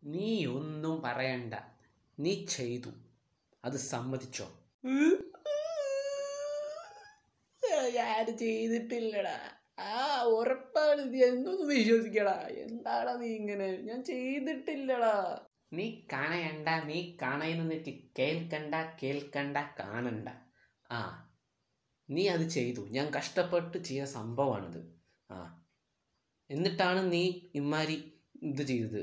നീ ഒന്നും പറയണ്ട നീ ചെയ്തു അത് സമ്മതിച്ചോ ഞാൻ ചെയ്തിട്ടില്ലടാ ആ ഉറപ്പാണ് നീ എന്നൊന്ന് വിശ്വസിക്കടാ എന്താടാ നീ ഇങ്ങനെ ഞാൻ ചെയ്തിട്ടില്ലടാ നീ കാണയണ്ട നീ കാണയുന്നിട്ട് കേൾക്കണ്ട കേൾക്കണ്ട കാണണ്ട ആ നീ അത് ചെയ്തു ഞാൻ കഷ്ടപ്പെട്ട് ചെയ്ത സംഭവമാണിത് ആ എന്നിട്ടാണ് നീ ഇമ്മാരി ഇത് ചെയ്തത്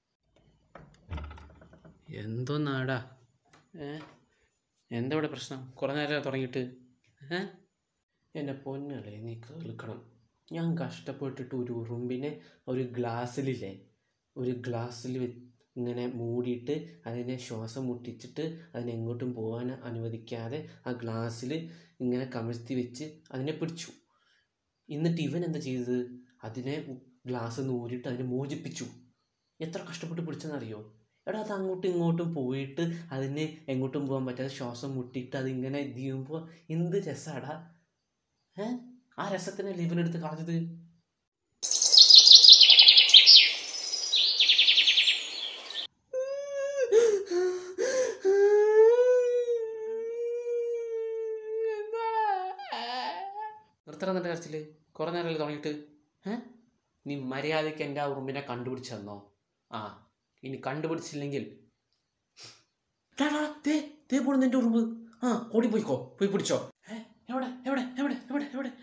എന്തോ നാടാ ഏ എന്താ ഇവിടെ പ്രശ്നം കുറേ നേരം തുടങ്ങിയിട്ട് ഏ എൻ്റെ പൊന്നല്ലേ നീ കേൾക്കണം ഞാൻ കഷ്ടപ്പെട്ടിട്ട് ഒരു ഉറുമ്പിനെ ഒരു ഗ്ലാസ്സിലില്ലേ ഒരു ഗ്ലാസ്സിൽ ഇങ്ങനെ മൂടിയിട്ട് അതിനെ ശ്വാസം മുട്ടിച്ചിട്ട് അതിനെ എങ്ങോട്ടും പോകാൻ അനുവദിക്കാതെ ആ ഗ്ലാസ്സിൽ ഇങ്ങനെ കമഴ്ത്തി വെച്ച് അതിനെ പിടിച്ചു എന്നിട്ട് ഇവൻ എന്താ ചെയ്തത് അതിനെ ഗ്ലാസ് നൂരിട്ട് അതിനെ മോചിപ്പിച്ചു എത്ര കഷ്ടപ്പെട്ട് പിടിച്ചെന്നറിയോ എടാ അത് അങ്ങോട്ടും ഇങ്ങോട്ടും പോയിട്ട് അതിന് എങ്ങോട്ടും പോകാൻ പറ്റാതെ ശ്വാസം മുട്ടിയിട്ട് അതിങ്ങനെ ഇത് ചെയ്യുമ്പോൾ എന്ത് രസമാടാ ഏ ആ രസത്തിനല്ലേ ഇവനെടുത്ത് കളഞ്ഞത് നിർത്തണം എന്നിട്ട് കരച്ചില് കുറേ നേരമല്ലേ തുടങ്ങിയിട്ട് ഏ നീ മര്യാദയ്ക്ക് എൻ്റെ ആ ഉറുമ്പിനെ കണ്ടുപിടിച്ചു തന്നോ ആ ഇനി കണ്ടുപിടിച്ചില്ലെങ്കിൽ ദേ ദേ പോണെന്ന് എൻ്റെ ഉറുമ്പ് ആ ഓടി പോയിക്കോ പോയി പിടിച്ചോ ഏ എവിടെ എവിടെ എവിടെ എവിടെ എവിടെ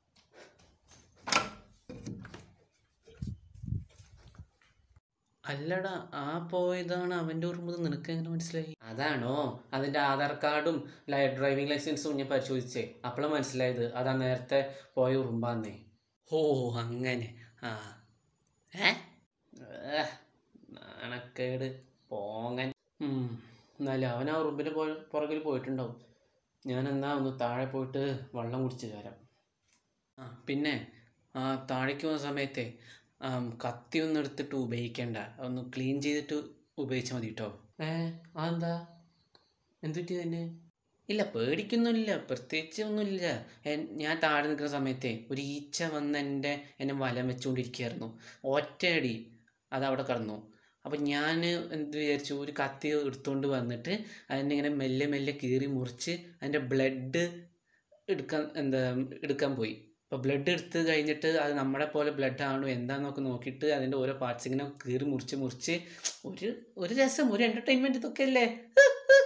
അല്ലടാ ആ പോയതാണ് അവൻ്റെ ഉറുമ്പ് നിനക്ക് എങ്ങനെ മനസ്സിലായി അതാണോ അതിൻ്റെ ആധാർ കാർഡും ഡ്രൈവിംഗ് ലൈസൻസും ഞാൻ പരിശോധിച്ചേ അപ്പോഴാണ് മനസ്സിലായത് അതാ നേരത്തെ പോയ ഉറുമ്പാന്നേ ഓ അങ്ങനെ ആ ഏ ഏ, നാണക്കേട് പോങ്ങൻ ഉം, എന്നാലും അവൻ ആ ഉറുമ്പിൻ്റെ പോ പുറകിൽ പോയിട്ടുണ്ടാവും ഞാൻ എന്നാ ഒന്ന് താഴെ പോയിട്ട് വെള്ളം കുടിച്ച് വരാം ആ പിന്നെ ആ താഴേക്ക് പോകുന്ന സമയത്തെ ആം, കത്തി ഒന്നും എടുത്തിട്ട് ഉപയോഗിക്കണ്ട ഒന്ന് ക്ലീൻ ചെയ്തിട്ട് ഉപയോഗിച്ചാൽ മതി കേട്ടോ ഏ അതെന്താ എന്തുപറ്റി തന്നെ ഇല്ല പേടിക്കൊന്നുമില്ല പ്രത്യേകിച്ച് ഒന്നുമില്ല എൻ- ഞാൻ താഴെ നിൽക്കുന്ന സമയത്തെ ഒരു ഈച്ച വന്ന് എൻ്റെ എന്നെ വലം വെച്ചുകൊണ്ടിരിക്കുകയായിരുന്നു ഒറ്റയടി അതവിടെ കടന്നു അപ്പം ഞാൻ എന്ത് വിചാരിച്ചു ഒരു കത്തി എടുത്തുകൊണ്ട് വന്നിട്ട് അതിനെ ഇങ്ങനെ മെല്ലെ മെല്ലെ കീറി മുറിച്ച് അതിൻ്റെ ബ്ലഡ് എടുക്കാൻ എന്താ എടുക്കാൻ പോയി അപ്പോൾ ബ്ലഡ് എടുത്ത് കഴിഞ്ഞിട്ട് അത് നമ്മളെ പോലെ ബ്ലഡ് ആണോ എന്താണെന്നൊക്കെ നോക്കിയിട്ട് അതിൻ്റെ ഓരോ പാർട്സ് ഇങ്ങനെ കീറി മുറിച്ച് മുറിച്ച് ഒരു ഒരു രസം ഒരു എൻ്റർടൈൻമെൻറ്റ് ഇതൊക്കെ അല്ലേ